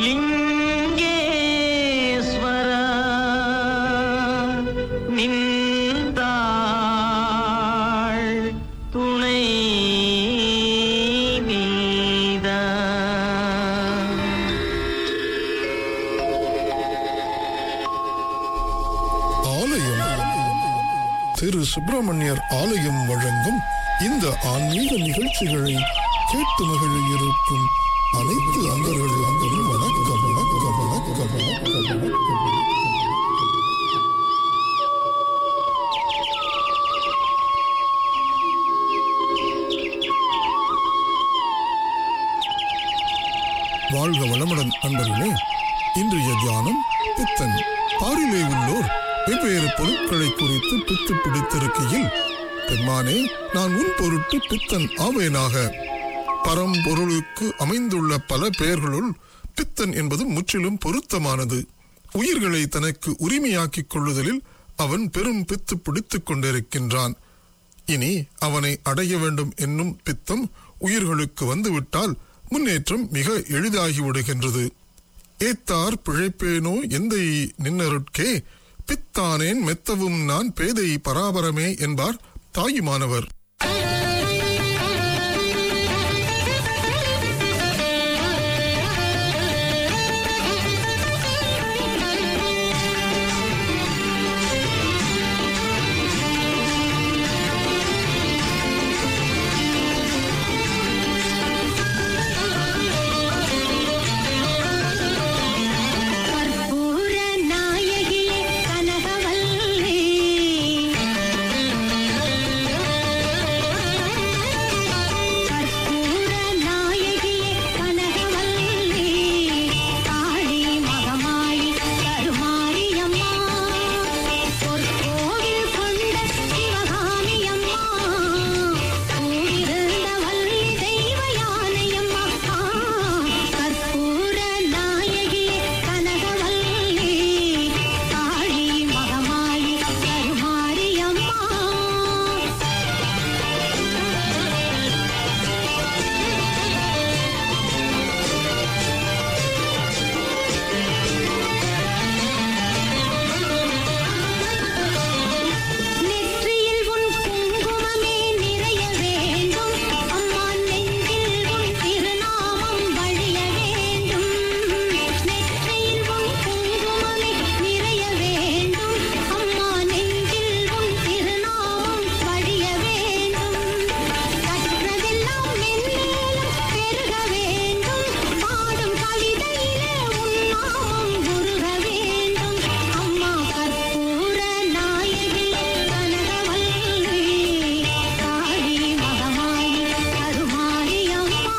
லிங்கேஸ்வர நின்றாள் துணை மீதா ஆலயம் திரு சுப்பிரமணியர் ஆலயம் வழங்கும் இந்த ஆன்மீக நிகழ்ச்சிகளை கேட்டு மகிழ இருக்கும் அனைத்து அன்பர்களுக்கும் வணக்கம் வணக்கம் வணக்கம் வணக்கம் வணக்கம் வாழ்க வளமுடன் அன்பர்களே இன்றைய தியானம் பித்தன் பாரிலே உள்ளோர் வெவ்வேறு பொருட்களை குறித்து பித்து பிடித்திருக்கையில் பெருமானே நான் உன் பொருட்டு பித்தன் ஆவேனாக பரம்பொருளுக்கு அமைந்துள்ள பல பெயர்களுள் பித்தன் என்பது முற்றிலும் பொருத்தமானது உயிர்களை தனக்கு உரிமையாக்கிக் கொள்ளுதலில் அவன் பெரும் பித்து பிடித்துக் கொண்டிருக்கின்றான் இனி அவனை அடைய வேண்டும் என்னும் பித்தம் உயிர்களுக்கு வந்துவிட்டால் முன்னேற்றம் மிக எளிதாகி விடுகின்றது ஏத்தார் பிழைப்பேனோ எந்தை நின்னருட்கே பித்தானேன் மெத்தவும் நான் பேதை பராபரமே என்பார் தாயுமானவர் கற்பூர நாயகியே கனகவல்லி கற்பூர நாயகியே கனகவல்லி காளி மகமாயி கருமாரியம்மா பொற்கோவில் கொண்ட சிவகாமியம்மா கூடிருந்த வள்ளி தெய்வ யானையம்மா கற்பூர நாயகியே கனகவல்லி காளி மகமாயி கருமாரியம்மா நெற்றியில் உன் குங்குமமே நிறைய வேண்டும் அம்மா நெஞ்சில் உன் திருநாமம் வழிய வேண்டும் நெற்றியில் உன் குங்குமமே நிறைய வேண்டும் அம்மா நெஞ்சில் உன் திருநாமம் வழிய வேண்டும் கற்றதெல்லாம் மென்மேலும் பெருக வேண்டும் பாடும் கவிதையிலே உன் நாமம் உருக வேண்டும் அம்மா கற்பூர நாயகி கனகவல்லி காளி மகமாயி கருமாரி அம்மா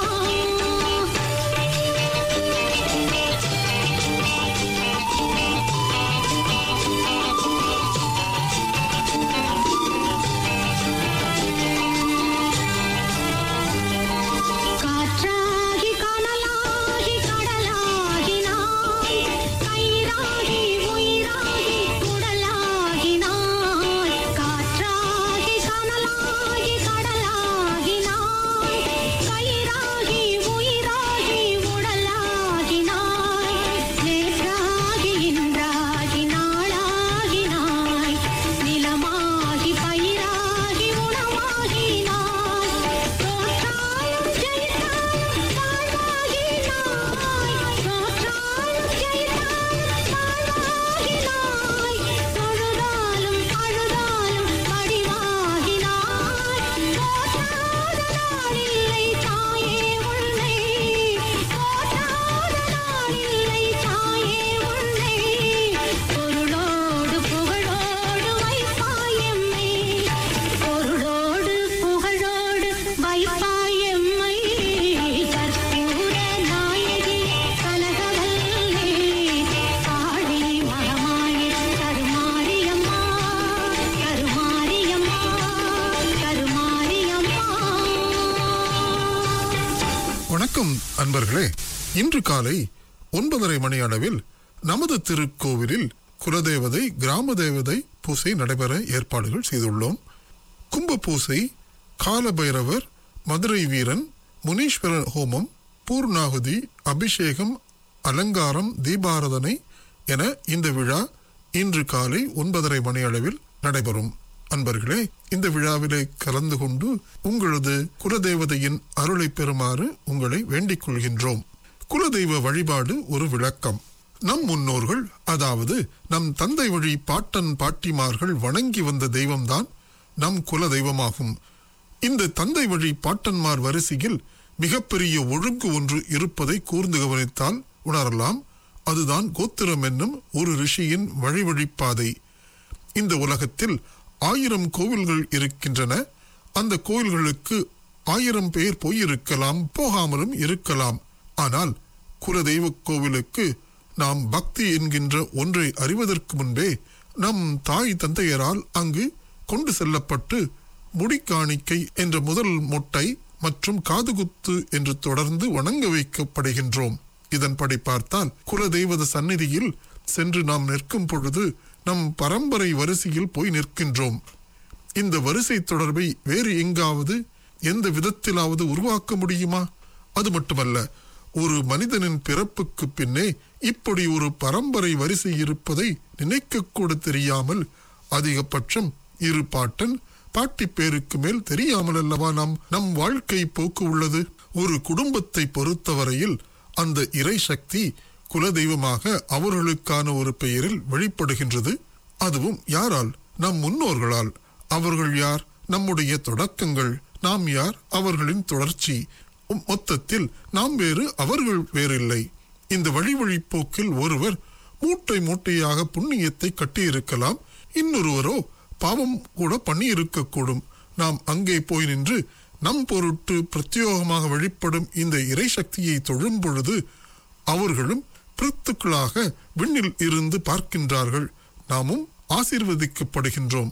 காற்றாகி கனலாகி கடலாகினாய் கயிறாகி உயிராகி குடலாகினாய் காற்றாகி கனலாகி கடலாகினாய் கயிறாகி உயிராகி உடலாகினாய் நேற்றாகி இன்றாகி நாளாகினாய் நிலமாகி பயிராகி உணவாகினாய் தோற்றாலும் ஜெயித்தாலும் வாழ்வாகினாய் தோற்றாலும் ஜெயித்தாலும் வாழ்வாகினாய் தொழுதாலும் அழுதாலும் வடிவாகினாய் தோற்றாத நாளில்லை தாயே உன்னை தோற்றாத நாளில்லை தாயே உன்னை பொருளோடு புகழோடு வைப்பாயம்மை பொருளோடு புகழோடு வைப்பாயம்மை கற்பூர நாயகி கனகவல்லி காளி மகமாயி கருமாரியம்மா கருமாரியம்மா கருமாரியம்மா வணக்கம் அன்பர்களே இன்று காலை ஒன்பதரை மணி அளவில் நமது திருக்கோவிலில் குலதேவதை கிராம தேவதை பூசை நடைபெற ஏற்பாடுகள் செய்துள்ளோம் கும்ப பூசை காலபைரவர் மதுரை வீரன் முனீஸ்வரர் ஹோமம் பூர்ணாகுதி அபிஷேகம் அலங்காரம் தீபாராதனை என இந்த விழா இன்று காலை ஒன்பதரை மணி அளவில் நடைபெறும் அன்பர்களே இந்த விழாவிலே கலந்து கொண்டு உங்களது குலதேவதையின் அருளை பெறுமாறு உங்களை வேண்டிக் கொள்கின்றோம் குலதெய்வ வழிபாடு ஒரு விளக்கம் நம் முன்னோர்கள் அதாவது நம் தந்தை வழி பாட்டன் பாட்டிமார்கள் வணங்கி வந்த தெய்வம்தான் நம் குல தெய்வமாகும் இந்த தந்தை வழி பாட்டன்மார் வரிசையில் மிகப்பெரிய ஒழுங்கு ஒன்று இருப்பதை கூர்ந்து கவனித்தால் உணரலாம் அதுதான் கோத்திரம் என்னும் ஒரு ரிஷியின் வழி வழிப்பாதை இந்த உலகத்தில் ஆயிரம் கோவில்கள் இருக்கின்றன அந்த கோவில்களுக்கு ஆயிரம் பேர் போயிருக்கலாம் போகாமலும் இருக்கலாம் ஆனால் குலதெய்வ கோவிலுக்கு நாம் பக்தி என்கின்ற ஒன்றை அறிவதற்கு முன்பே நம் தாய் தந்தையரால் அங்கு கொண்டு செல்லப்பட்டு முடிக்காணிக்கை என்ற முதல் மொட்டை மற்றும் காதுகுத்து என்று தொடர்ந்து வணங்க வைக்கப்படுகின்றோம் இதன்படி பார்த்தால் குலதெய்வத சந்நிதியில் சென்று நாம் நிற்கும் பொழுது நம் பரம்பரை வரிசையில் போய் நிற்கின்றோம் இந்த வரிசை தொடர்பை வேறு எங்காவது எந்த விதத்திலாவது உருவாக்க முடியுமா அது மட்டுமல்ல ஒரு மனிதனின் பிறப்புக்கு பின்னே இப்படி ஒரு பரம்பரை வரிசை இருப்பதை நினைக்கக்கூட தெரியாமல் அதிகபட்சம் இரு பாட்டன் பாட்டி பேருக்கு மேல் தெரியாமல் அல்லவா நம் நம் வாழ்க்கை போக்கு உள்ளது ஒரு குடும்பத்தை பொறுத்தவரையில் அந்த இறை சக்தி குலதெய்வமாக அவர்களுக்கான ஒரு பெயரில் வெளிப்படுகின்றது அதுவும் யாரால் நம் முன்னோர்களால் அவர்கள் யார் நம்முடைய தொடக்கங்கள் நாம் யார் அவர்களின் தொடர்ச்சி உம் மொத்தத்தில் நாம் வேறு அவர்கள் வேறில்லை இந்த வழி வழி போக்கில் ஒருவர் மூட்டை மூட்டையாக புண்ணியத்தை கட்டியிருக்கலாம் இன்னொருவரோ பாவம் கூட பண்ணியிருக்கக்கூடும் நாம் அங்கே போய் நின்று நம் பொருட்டு பிரத்யோகமாக வெளிப்படும் இந்த இறை சக்தியை தொழும் பொழுது அவர்களும் பிரித்துக்களாக விண்ணில் இருந்து பார்க்கின்றார்கள் நாமும் ஆசீர்வதிக்கப்படுகின்றோம்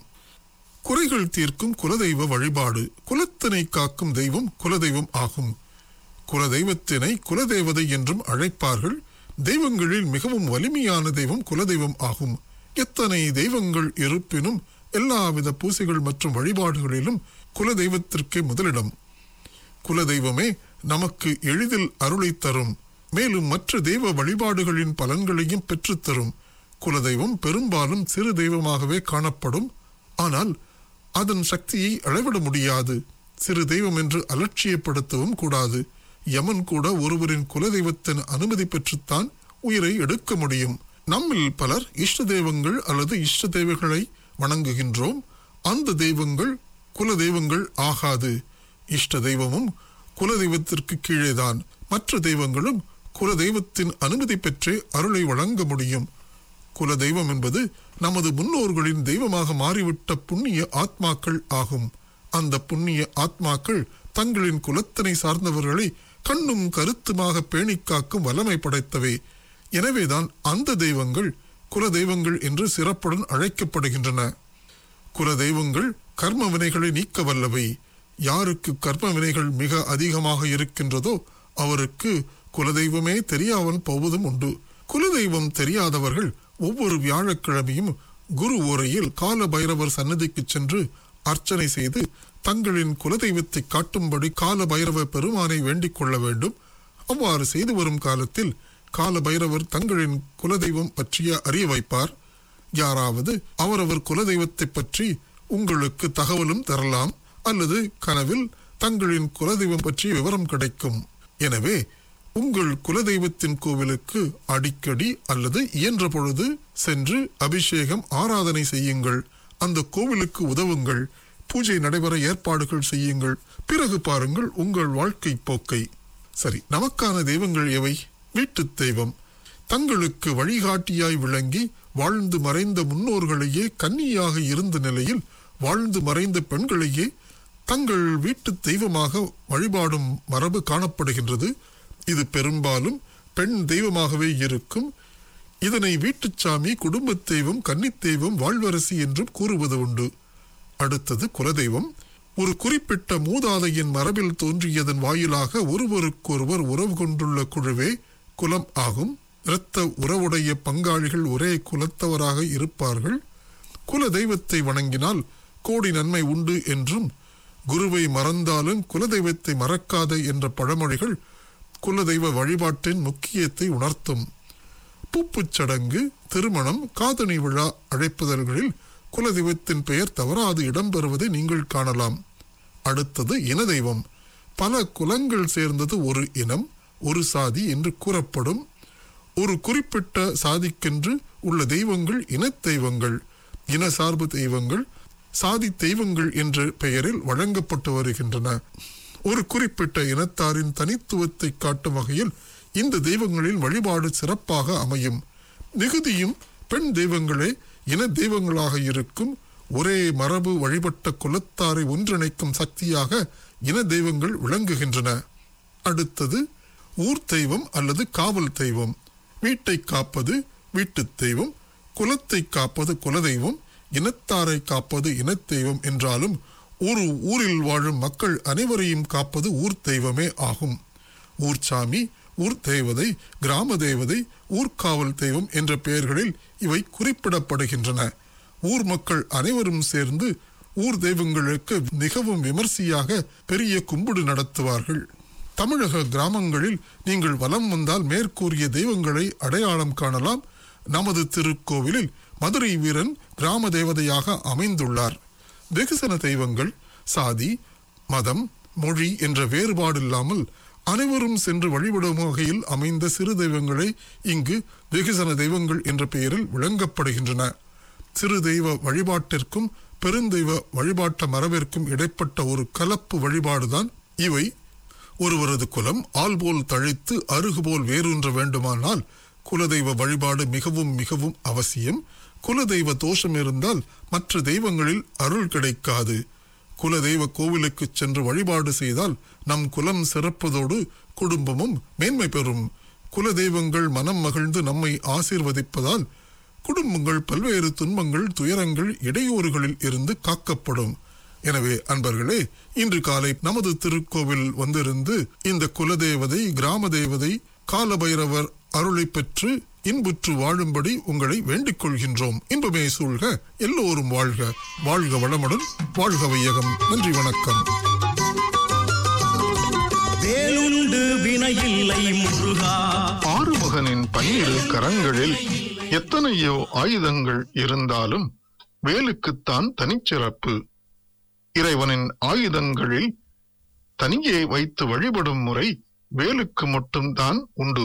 குறைகள் தீர்க்கும் குலதெய்வ வழிபாடு குலத்தினை காக்கும் தெய்வம் குலதெய்வம் ஆகும் குலதெய்வத்தினை குலதேவதை என்றும் அழைப்பார்கள் தெய்வங்களில் மிகவும் வலிமையான தெய்வம் குலதெய்வம் ஆகும் எத்தனை தெய்வங்கள் இருப்பினும் எல்லாவித பூசைகள் மற்றும் வழிபாடுகளிலும் குலதெய்வத்திற்கே முதலிடம் குலதெய்வமே நமக்கு எளிதில் அருளை தரும் மேலும் மற்ற தெய்வ வழிபாடுகளின் பலன்களையும் பெற்றுத்தரும் குலதெய்வம் பெரும்பாலும் சிறு தெய்வமாகவே காணப்படும் ஆனால் அதன் சக்தியை அளவிட முடியாது சிறு தெய்வம் என்று அலட்சியப்படுத்தவும் கூடாது யமன் கூட ஒருவரின் குலதெய்வத்தின் அனுமதி பெற்றுத்தான் உயிரை எடுக்க முடியும் நம்மில் பலர் இஷ்ட தெய்வங்கள் அல்லது இஷ்ட தெய்வங்களை வணங்குகின்றோம் அந்த தெய்வங்கள் குல தெய்வங்கள் ஆகாது இஷ்ட தெய்வமும் குல தெய்வத்திற்கு கீழேதான் மற்ற தெய்வங்களும் குல தெய்வத்தின் அனுமதி பெற்றே அருளை வழங்க முடியும் குல தெய்வம் என்பது நமது முன்னோர்களின் தெய்வமாக மாறிவிட்ட புண்ணிய ஆத்மாக்கள் ஆகும் அந்த புண்ணிய ஆத்மாக்கள் தங்களின் குலத்தினை சார்ந்தவர்களை கண்ணும் கருத்துமாக பேணிக் காக்கும் வல்லமை படைத்தவை எனவேதான் அந்த தெய்வங்கள் குல தெய்வங்கள் என்று சிறப்புடன் அழைக்கப்படுகின்றன குல தெய்வங்கள் கர்ம வினைகளை நீக்க வல்லவை யாருக்கு கர்ம வினைகள் மிக அதிகமாக இருக்கின்றதோ அவருக்கு குலதெய்வமே தெரியாமல் போவதும் உண்டு குலதெய்வம் தெரியாதவர்கள் ஒவ்வொரு வியாழக்கிழமையும் குரு ஓரையில் கால பைரவர் சன்னதிக்கு சென்று அர்ச்சனை செய்து தங்களின் குலதெய்வத்தை காட்டும்படி கால பைரவ பெருமானை வேண்டிக் கொள்ள வேண்டும் அவ்வாறு செய்து வரும் காலத்தில் கால பைரவர் தங்களின் குலதெய்வம் பற்றிய அறிய வைப்பார் யாராவது அவரவர் குலதெய்வத்தை பற்றி உங்களுக்கு தகவலும் தரலாம் அல்லது கனவில் தங்களின் குலதெய்வம் பற்றிய விவரம் கிடைக்கும் எனவே உங்கள் குலதெய்வத்தின் கோவிலுக்கு அடிக்கடி அல்லது இயன்ற பொழுது சென்று அபிஷேகம் ஆராதனை செய்யுங்கள் அந்த கோவிலுக்கு உதவுங்கள் பூஜை நடைபெற ஏற்பாடுகள் செய்யுங்கள் பிறகு பாருங்கள் உங்கள் வாழ்க்கை போக்கை சரி நமக்கான தெய்வங்கள் எவை வீட்டுத் தெய்வம் தங்களுக்கு வழிகாட்டியாய் விளங்கி வாழ்ந்து மறைந்த முன்னோர்களையே கன்னியாக இருந்த நிலையில் வாழ்ந்து மறைந்த பெண்களையே தங்கள் வீட்டு தெய்வமாக வழிபாடும் மரபு காணப்படுகின்றது இது பெரும்பாலும் பெண் தெய்வமாகவே இருக்கும் இதனை வீட்டுச்சாமி குடும்பத் தெய்வம் கன்னித் தெய்வம் வாழ்வரசி என்றும் கூறுவது உண்டு அடுத்தது குலதெய்வம் ஒரு குறிப்பிட்ட மூதாதையின் மரபில் தோன்றியதன் வாயிலாக ஒருவருக்கொருவர் உறவு கொண்டுள்ள குழுவே குலம் ஆகும் இரத்த உறவுடைய பங்காளிகள் ஒரே குலத்தவராக இருப்பார்கள் குல தெய்வத்தை வணங்கினால் கோடி நன்மை உண்டு என்றும் குருவை மறந்தாலும் குலதெய்வத்தை மறக்காத என்ற பழமொழிகள் குலதெய்வ வழிபாட்டின் முக்கியத்தை உணர்த்தும் பூப்புச் சடங்கு திருமணம் காதணி விழா அழைப்புதல்களில் குலதெய்வத்தின் பெயர் தவறாது இடம்பெறுவதை நீங்கள் காணலாம் அடுத்தது இன தெய்வம் பல குலங்கள் சேர்ந்தது ஒரு இனம் ஒரு சாதி என்று கூறப்படும் ஒரு குறிப்பிட்ட சாதிக்கென்று உள்ள தெய்வங்கள் இனத் தெய்வங்கள் இன சார்பு தெய்வங்கள் சாதி தெய்வங்கள் என்ற பெயரில் வழங்கப்பட்டு வருகின்றன ஒரு குறிப்பிட்ட இனத்தாரின் தனித்துவத்தை காட்டும் வகையில் இந்த தெய்வங்களின் வழிபாடு சிறப்பாக அமையும் மிகுதியும் பெண் தெய்வங்களே இன தெய்வங்களாக இருக்கும் ஒரே மரபு வழிபட்ட குலத்தாரை ஒன்றிணைக்கும் சக்தியாக இன தெய்வங்கள் விளங்குகின்றன அடுத்தது ஊர் தெய்வம் அல்லது காவல் தெய்வம் வீட்டை காப்பது வீட்டுத் தெய்வம் குலத்தை காப்பது குலதெய்வம் இனத்தாரை காப்பது இனத் தெய்வம் என்றாலும் ஒரு ஊரில் வாழும் மக்கள் அனைவரையும் காப்பது ஊர் தெய்வமே ஆகும் ஊர்சாமி ஊர் தேவதை கிராம தேவதை ஊர்காவல் தெய்வம் என்ற பெயர்களில் இவை குறிப்பிடப்படுகின்றன ஊர் மக்கள் அனைவரும் சேர்ந்து ஊர் தெய்வங்களுக்கு மிகவும் விமர்சையாக பெரிய கும்பிடு நடத்துவார்கள் தமிழக கிராமங்களில் நீங்கள் வலம் வந்தால் மேற்கூறிய தெய்வங்களை அடையாளம் காணலாம் நமது திருக்கோவிலில் மதுரை வீரன் கிராம தேவதையாக அமைந்துள்ளார் வெகுசன தெய்வங்கள் சாதி மதம் மொழி என்ற வேறுபாடு இல்லாமல் அனைவரும் சென்று வழிபடும் வகையில் அமைந்த சிறு தெய்வங்களே இங்கு வெகுசன தெய்வங்கள் என்ற பெயரில் விளங்கப்படுகின்றன சிறு தெய்வ வழிபாட்டிற்கும் பெருந்தெய்வ வழிபாட்ட மரபிற்கும் இடைப்பட்ட ஒரு கலப்பு வழிபாடுதான் இவை ஒருவரது குலம் ஆள் போல் தழைத்து அருகு போல் வேரூன்ற வேண்டுமானால் குலதெய்வ வழிபாடு மிகவும் மிகவும் அவசியம் குலதெய்வ தோஷம் இருந்தால் மற்ற தெய்வங்களில் அருள் கிடைக்காது குலதெய்வ கோவிலுக்கு சென்று வழிபாடு செய்தால் நம் குலம் சிறப்பதோடு குடும்பமும் மேன்மை பெறும் குலதெய்வங்கள் மனம் மகிழ்ந்து நம்மை ஆசீர்வதிப்பதால் குடும்பங்கள் பல்வேறு துன்பங்கள் துயரங்கள் இடையூறுகளில் இருந்து காக்கப்படும் எனவே அன்பர்களே இன்று காலை நமது திருக்கோவில் வந்திருந்து இந்த குலதேவதை கிராம தேவதை காலபைரவர் அருளை பெற்று இன்புற்று வாழும்படி உங்களை வேண்டிக் கொள்கின்றோம் இன்பமே சூழ்க எல்லோரும் வாழ்க வாழ்க வளமுடன் வாழ்க வையகம் நன்றி வணக்கம் வேலுண்டு வினையில்லை முருகா ஆறுமுகனின் பன்னிரு கரங்களில் எத்தனையோ ஆயுதங்கள் இருந்தாலும் வேலுக்குத்தான் தனிச்சிறப்பு இறைவனின் ஆயுதங்களில் தனியே வைத்து வழிபடும் முறை வேலுக்கு மட்டும்தான் உண்டு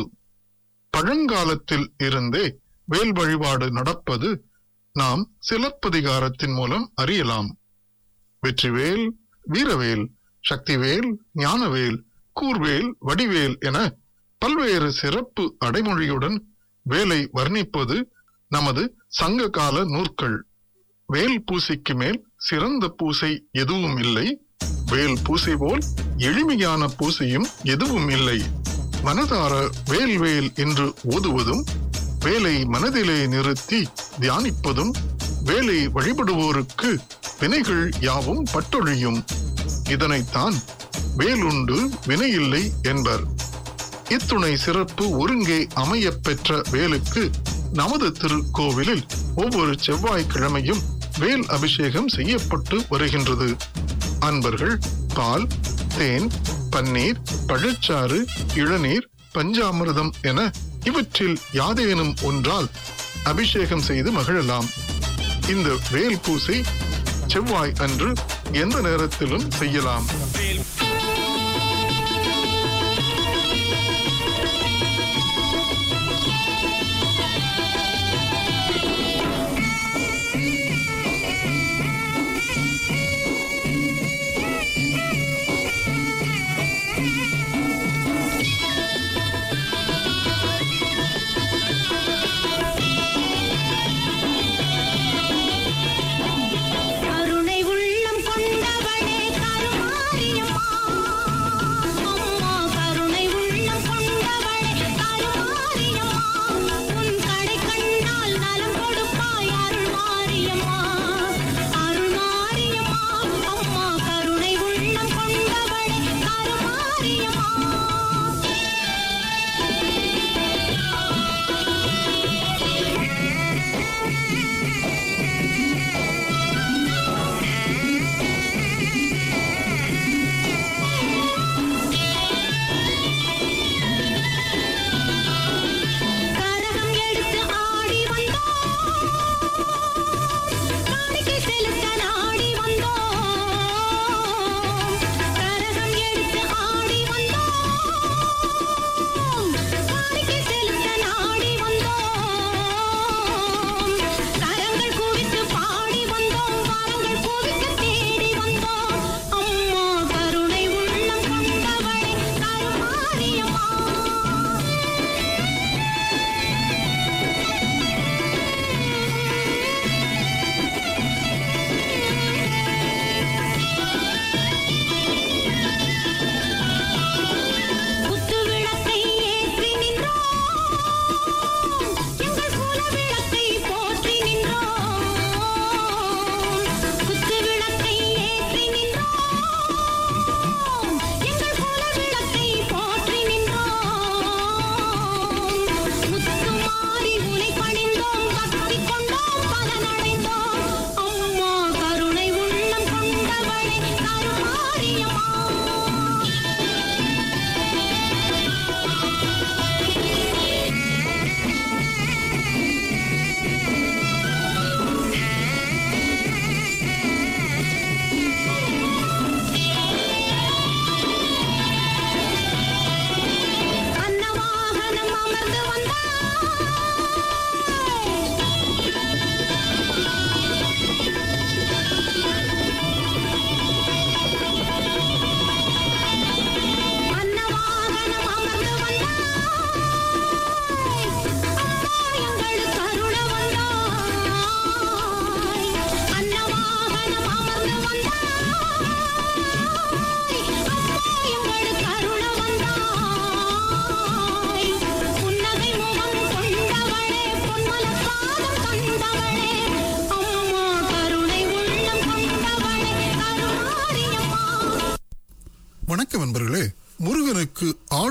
பழங்காலத்தில் இருந்தே வேல் வழிபாடு நடப்பது நாம் சிலப்பதிகாரத்தின் மூலம் அறியலாம் வெற்றிவேல் வீரவேல் சக்திவேல் ஞானவேல் கூர்வேல் வடிவேல் என பல்வேறு சிறப்பு அடைமொழியுடன் வேலை வர்ணிப்பது நமது சங்க கால நூற்கள் வேல் பூசைக்கு மேல் சிறந்த பூசை எதுவும் இல்லை வேல் பூசை போல் எளிமையான பூசையும் எதுவும் இல்லை மனதார வேல் வேல் என்று ஓதுவதும் வேலை மனதிலே நிறுத்தி தியானிப்பதும் வேலை வழிபடுவோருக்கு வினைகள் யாவும் பட்டொழியும் இதனைத்தான் வேலுண்டு வினையில்லை என்பர் இத்துணை சிறப்பு ஒருங்கே அமையப் பெற்ற வேலுக்கு நமது திருக்கோவிலில் ஒவ்வொரு செவ்வாய்க்கிழமையும் வேல் அபிஷேகம் செய்யப்பட்டு வருகின்றது அன்பர்கள் பால் தேன் பன்னீர் பழச்சாறு இளநீர் பஞ்சாமிர்தம் என இவற்றில் யாதேனும் ஒன்றால் அபிஷேகம் செய்து மகிழலாம் இந்த வேல் பூசை செவ்வாய் அன்று எந்த நேரத்திலும் செய்யலாம் கருணை உள்ளம் கொண்டவளே கருமாரியம்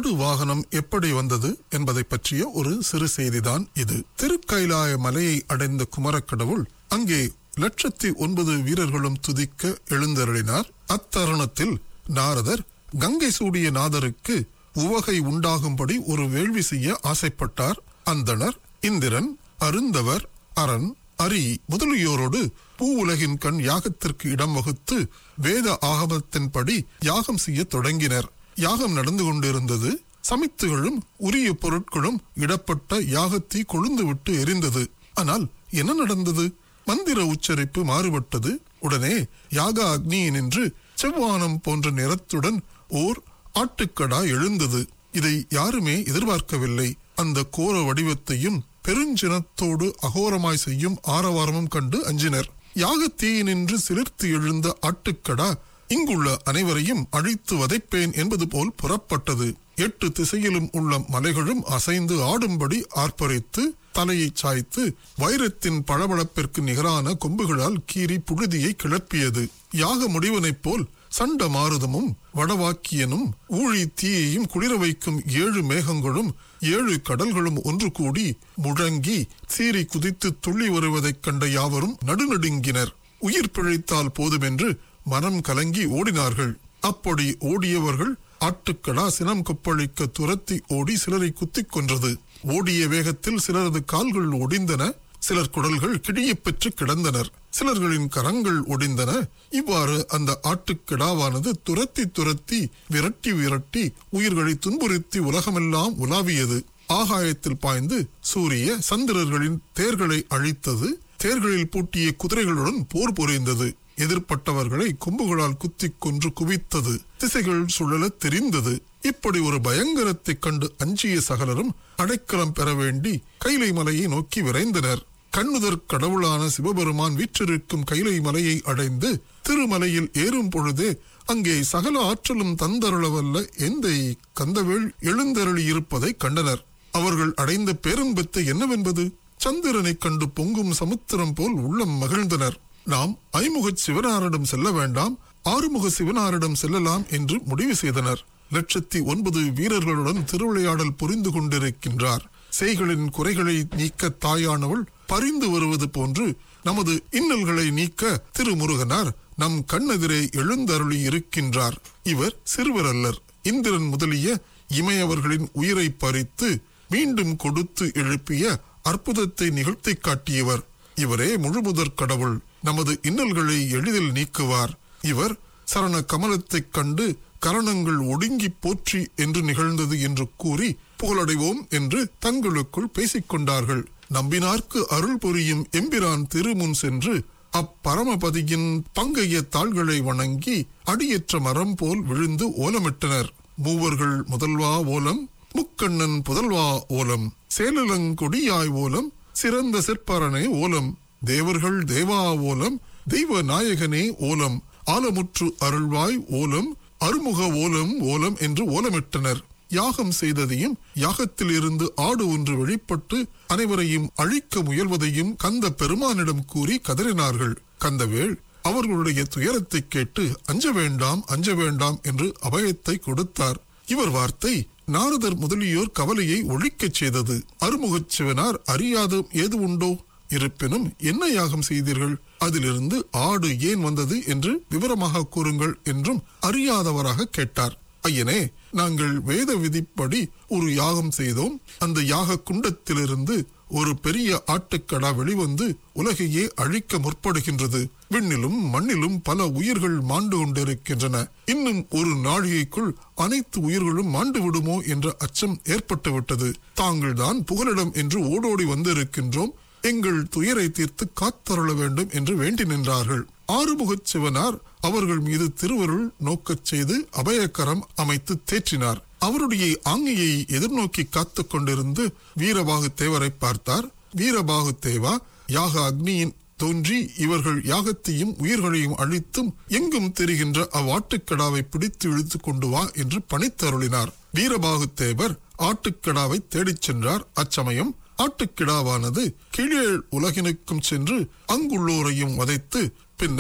ஆடு வாகனம் எப்படி வந்தது என்பதை பற்றிய ஒரு சிறு செய்திதான் இது திருக்கைலாய மலையை அடைந்த குமரக்கடவுள் அங்கே லட்சத்தி ஒன்பது வீரர்களும் துதிக்க எழுந்தருளினார் அத்தருணத்தில் நாரதர் கங்கை சூடிய நாதருக்கு உவகை உண்டாகும்படி ஒரு வேள்வி செய்ய ஆசைப்பட்டார் அந்தணர் இந்திரன் அருந்தவர் அரண் அரி முதலியோரோடு பூ உலகின் கண் யாகத்திற்கு இடம் வகுத்து வேத ஆகமத்தின்படி யாகம் செய்ய தொடங்கினர் யாகம் நடந்து கொண்டிருந்தது சமித்துகளும் உரிய பொருட்களும் இடப்பட்ட யாகத்தீ கொழுந்து விட்டு எரிந்தது ஆனால் என்ன நடந்தது மந்திர உச்சரிப்பு மாறுபட்டது உடனே யாக அக்னியினின்று செவ்வானம் போன்ற நிறத்துடன் ஓர் ஆட்டுக்கடா எழுந்தது இதை யாருமே எதிர்பார்க்கவில்லை அந்த கோர வடிவத்தையும் பெருஞ்சினத்தோடு அகோரமாய் செய்யும் ஆரவாரமும் கண்டு அஞ்சினர் யாகத்தீயினின்று சிலிர்த்து எழுந்த ஆட்டுக்கடா இங்குள்ள அனைவரையும் அழித்து வதைப்பேன் என்பது போல் புறப்பட்டது எட்டு திசையிலும் உள்ள மலைகளும் அசைந்து ஆடும்படி ஆர்ப்பரித்து தலையை சாய்த்து வைரத்தின் பளபளப்பிற்கு நிகரான கொம்புகளால் கீறி புழுதியை கிளப்பியது யாக முடிவனைப் போல் சண்ட மாருதமும் வடவாக்கியனும் ஊழி தீயையும் குளிர வைக்கும் ஏழு மேகங்களும் ஏழு கடல்களும் ஒன்று கூடி முழங்கி சீறி குதித்து துள்ளி வருவதைக் கண்ட யாவரும் நடுநடுங்கினர் உயிர் பிழைத்தால் போதுமென்று மனம் கலங்கி ஓடினார்கள் அப்படி ஓடியவர்கள் ஆட்டுக்கடா சினம் கொப்பளிக்க துரத்தி ஓடி சிலரை குத்திக் கொன்றது ஓடிய வேகத்தில் சிலரது கால்கள் ஒடிந்தன சிலர் குடல்கள் கிழியப் பெற்று கிடந்தனர் சிலர்களின் கரங்கள் ஒடிந்தன இவ்வாறு அந்த ஆட்டுக்கிடாவானது துரத்தி துரத்தி விரட்டி விரட்டி உயிர்களை துன்புறுத்தி உலகமெல்லாம் உலாவியது ஆகாயத்தில் பாய்ந்து சூரிய சந்திரர்களின் தேர்களை அழித்தது தேர்களில் பூட்டிய குதிரைகளுடன் போர் புரிந்தது எதிர்ப்பட்டவர்களை கொம்புகளால் குத்திக் கொன்று குவித்தது திசைகள் சுழல தெரிந்தது இப்படி ஒரு பயங்கரத்தைக் கண்டு அஞ்சிய சகலரும் அடைக்கலம் பெற வேண்டி கைலை மலையை நோக்கி விரைந்தனர் கண்ணுதற் கடவுளான சிவபெருமான் வீற்றிருக்கும் கைலை மலையை அடைந்து திருமலையில் ஏறும் பொழுதே அங்கே சகல ஆற்றலும் தந்தருளவல்ல எந்தை கந்தவேள் எழுந்தருளி இருப்பதை கண்டனர் அவர்கள் அடைந்த பேரன்பத்தை என்னவென்பது சந்திரனைக் கண்டு பொங்கும் சமுத்திரம் போல் உள்ளம் மகிழ்ந்தனர் நாம் ஐமுகச் சிவனாரிடம் செல்ல வேண்டாம் ஆறுமுக சிவனாரிடம் செல்லலாம் என்று முடிவு செய்தனர் லட்சத்தி ஒன்பது வீரர்களுடன் திருவிளையாடல் புரிந்து கொண்டிருக்கின்றார் செய்களின் குறைகளை நீக்க தாயானவள் பரிந்து வருவது போன்று நமது இன்னல்களை நீக்க திருமுருகனார் நம் கண்ணெதிரே எழுந்தருளி இருக்கின்றார் இவர் சிறுவர் அல்லர் இந்திரன் முதலிய இமையவர்களின் உயிரை பறித்து மீண்டும் கொடுத்து எழுப்பிய அற்புதத்தை நிகழ்த்தி காட்டியவர் இவரே முழுமுதற் கடவுள் நமது இன்னல்களை எளிதில் நீக்குவார் இவர் சரண கமலத்தைக் கண்டு கரணங்கள் ஒடுங்கி போற்றி என்று நிகழ்ந்தது என்று கூறி புகழடைவோம் என்று தங்களுக்குள் பேசிக்கொண்டார்கள் நம்பினார்க்கு அருள் புரியும் எம்பிரான் திருமுன் சென்று அப்பரமபதியின் பங்கைய தாள்களை வணங்கி அடியற்ற மரம் போல் விழுந்து ஓலமிட்டனர் மூவர்கள் முதல்வா ஓலம் முக்கண்ணன் புதல்வா ஓலம் சேலலங்கொடியாய் ஓலம் சிறந்த சிற்பரனே ஓலம் தேவர்கள் தேவா ஓலம் தெய்வ நாயகனே ஓலம் ஆலமுற்று அருள்வாய் ஓலம் அருமுக ஓலம் ஓலம் என்று ஓலமிட்டனர் யாகம் செய்ததையும் யாகத்தில் இருந்து ஆடு ஒன்று வெளிப்பட்டு அனைவரையும் அழிக்க முயல்வதையும் கந்த பெருமானிடம் கூறி கதறினார்கள் கந்தவேள் அவர்களுடைய துயரத்தை கேட்டு அஞ்ச வேண்டாம் அஞ்ச வேண்டாம் என்று அபயத்தை கொடுத்தார் இவர் வார்த்தை நாரதர் முதலியோர் கவலையை ஒழிக்கச் செய்தது அருமுகச் சிவனார் அறியாத ஏது உண்டோ இருப்பினும் என்ன யாகம் செய்தீர்கள் அதிலிருந்து ஆடு ஏன் வந்தது என்று விவரமாக கூறுங்கள் என்றும் அறியாதவராக கேட்டார் ஐயனே நாங்கள் வேத விதிப்படி ஒரு யாகம் செய்தோம் அந்த யாக குண்டத்திலிருந்து ஒரு பெரிய ஆட்டுக்கடா வெளிவந்து உலகையே அழிக்க முற்படுகின்றது விண்ணிலும் மண்ணிலும் பல உயிர்கள் மாண்டு கொண்டிருக்கின்றன இன்னும் ஒரு நாழிகைக்குள் அனைத்து உயிர்களும் மாண்டு விடுமோ என்ற அச்சம் ஏற்பட்டுவிட்டது தாங்கள்தான் புகலிடம் என்று ஓடோடி வந்திருக்கின்றோம் எங்கள் துயரை தீர்த்து காத்தருள வேண்டும் என்று வேண்டி நின்றார்கள் ஆறுமுகச் சிவனார் அவர்கள் மீது திருவருள் நோக்கச் செய்து அபயக்கரம் அமைத்து தேற்றினார் அவருடைய ஆங்கையை எதிர்நோக்கி காத்துக் கொண்டிருந்து வீரபாகு தேவரை பார்த்தார் வீரபாகு தேவா யாக அக்னியின் தோன்றி இவர்கள் யாகத்தையும் உயிர்களையும் அழித்தும் எங்கும் தெரிகின்ற அவ்வாட்டுக்கடாவை பிடித்து இழுத்து கொண்டு வா என்று பணித்தருளினார் வீரபாகு தேவர் ஆட்டுக்கடாவை தேடிச் சென்றார் அச்சமயம் ஆட்டுக்கிடாவானது கீழே உலகினுக்கும் சென்று அங்குள்ளோரையும் வதைத்து பின்னர்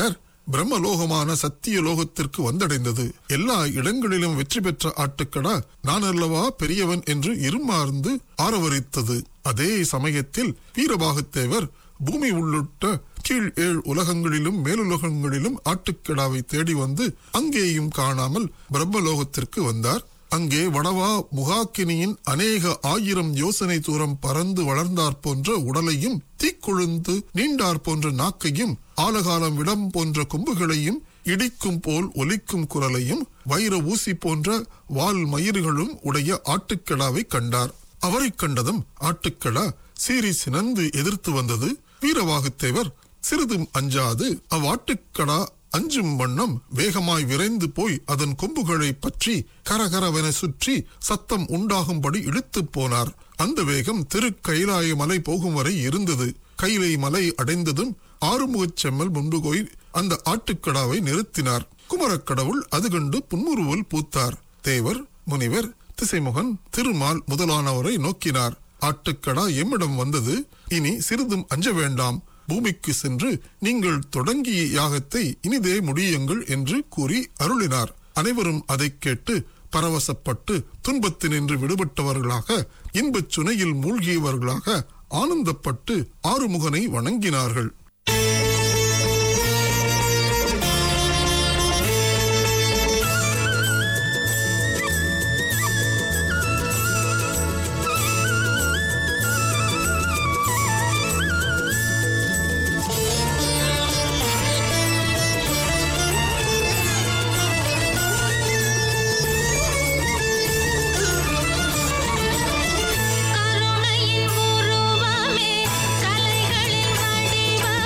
பிரம்மலோகமான சத்திய லோகத்திற்கு வந்தடைந்தது எல்லா இடங்களிலும் வெற்றி பெற்ற ஆட்டுக்கடா நான் அல்லவா பெரியவன் என்று இருமார்ந்து ஆரவரித்தது அதே சமயத்தில் வீரபாகத்தேவர் பூமி உள்ளிட்ட கீழ் ஏழ் உலகங்களிலும் மேலுலகங்களிலும் ஆட்டுக்கடாவை தேடி வந்து அங்கேயும் காணாமல் பிரம்மலோகத்திற்கு வந்தார் அங்கே வடவா முகாக்கினியின் அநேக ஆயிரம் யோசனை தூரம் பறந்து வளர்ந்தார் போன்ற உடலையும் தீக்குழுந்து நீண்டார் போன்ற நாக்கையும் ஆலகாலம் விடம் போன்ற கொம்புகளையும் இடிக்கும் போல் ஒலிக்கும் குரலையும் வைர ஊசி போன்ற வால் மயிர்களும் உடைய ஆட்டுக்கடாவை கண்டார் அவரைக் கண்டதும் ஆட்டுக்கடா சீறி சினந்து எதிர்த்து வந்தது வீரவாகுத்தேவர் சிறிதும் அஞ்சாது அவ்வாட்டுக்கடா அஞ்சும் வண்ணம் வேகமாய் விரைந்து போய் அதன் கொம்புகளை பற்றி கரகரவென சுற்றி சத்தம் உண்டாகும்படி இழுத்துப் போனார் அந்த வேகம் திரு கைலாய மலை போகும் வரை இருந்தது கைலை மலை அடைந்ததும் ஆறுமுகச் செம்மல் முன்பு போய் அந்த ஆட்டுக்கடாவை நிறுத்தினார் குமரக்கடவுள் அது கண்டு புன்முறுவல் பூத்தார் தேவர் முனிவர் திசைமுகன் திருமால் முதலானவரை நோக்கினார் ஆட்டுக்கடா எம்மிடம் வந்தது இனி சிறிதும் அஞ்ச வேண்டாம் பூமிக்கு சென்று நீங்கள் தொடங்கிய யாகத்தை இனிதே முடியுங்கள் என்று கூறி அருளினார் அனைவரும் அதைக் கேட்டு பரவசப்பட்டு துன்பத்தினின்று விடுபட்டவர்களாக இன்பச் சுனையில் மூழ்கியவர்களாக ஆனந்தப்பட்டு ஆறுமுகனை வணங்கினார்கள் கருணையின் உருவமே கலைகளின் வடிவமே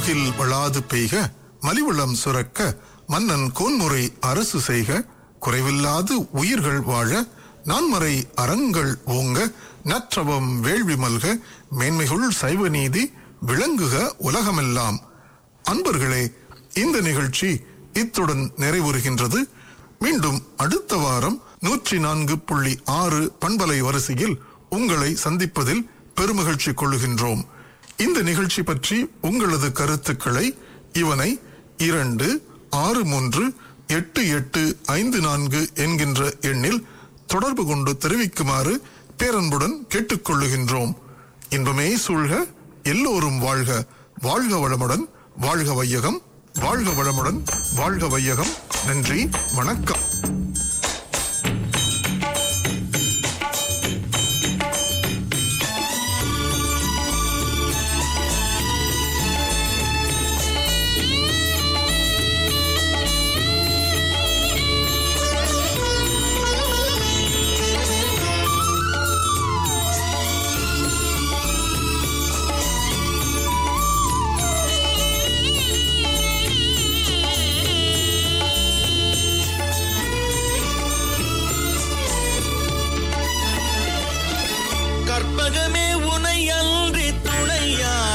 மூகில் வளாது பெய்க மலிவளம் சுரக்க மன்னன் கோன்முறை அரசு செய்க குறைவில்லாது உயிர்கள் வாழ நான்மறை அறங்கள் ஓங்க நற்றவம் வேள்வி மல்க மேன்மைகுள் சைவ நீதி விளங்குக உலகமெல்லாம் அன்பர்களே இந்த நிகழ்ச்சி இத்துடன் நிறைவுறுகின்றது மீண்டும் அடுத்த வாரம் நூற்றி நான்கு புள்ளி ஆறு பண்பலை வரிசையில் உங்களை சந்திப்பதில் பெருமகிழ்ச்சி கொள்ளுகின்றோம் இந்த நிகழ்ச்சி பற்றி உங்களது கருத்துக்களை இவனை இரண்டு ஆறு மூன்று எட்டு எட்டு ஐந்து நான்கு என்கின்ற எண்ணில் தொடர்பு கொண்டு தெரிவிக்குமாறு பேரன்புடன் கேட்டுக்கொள்ளுகின்றோம் இன்பமே சூழ்க எல்லோரும் வாழ்க வாழ்க வளமுடன் வாழ்க வையகம் வாழ்க வளமுடன் வாழ்க வையகம் நன்றி வணக்கம் கற்பகமே உனை அன்றி துணையா